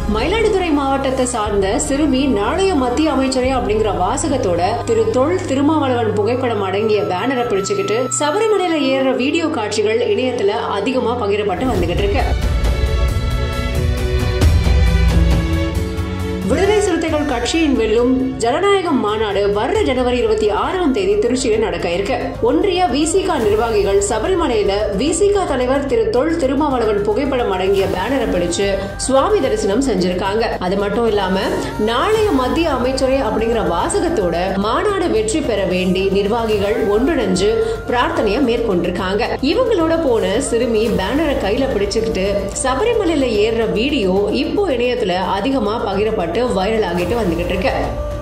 மயிலாடுதுறை மாவட்டத்தை சார்ந்த சிறுமி நாளைய மத்திய அமைச்சரே அப்படிங்கிற வாசகத்தோட திரு தொல் திருமாவளவன் புகைப்படம் அடங்கிய பேனரை பிடிச்சுக்கிட்டு சபரிமலையில ஏறுற வீடியோ காட்சிகள் இணையத்துல அதிகமா பகிரப்பட்டு வந்துகிட்டு இருக்கு விடுதலை சிறுத்தைகள் கட்சியின் வெல்லும் ஜனநாயகம் மாநாடு வர்ற ஜனவரி இருபத்தி ஆறாம் தேதி திருச்சியில் நடக்க இருக்கு ஒன்றிய விசிகா நிர்வாகிகள் சபரிமலையில விசிகா தலைவர் திரு தொல் திருமாவளவன் புகைப்படம் அடங்கிய பேனரை பிடிச்சு சுவாமி தரிசனம் செஞ்சிருக்காங்க அது மட்டும் இல்லாம நாளைய மத்திய அமைச்சரே அப்படிங்கிற வாசகத்தோட மாநாடு வெற்றி பெற வேண்டி நிர்வாகிகள் ஒன்றிணைஞ்சு பிரார்த்தனைய மேற்கொண்டிருக்காங்க இவங்களோட போன சிறுமி பேனரை கையில பிடிச்சுக்கிட்டு சபரிமலையில ஏறுற வீடியோ இப்போ இணையத்துல அதிகமா பகிரப்பட்டு வைரல் ஆகிட்டு வந்துகிட்டு இருக்கு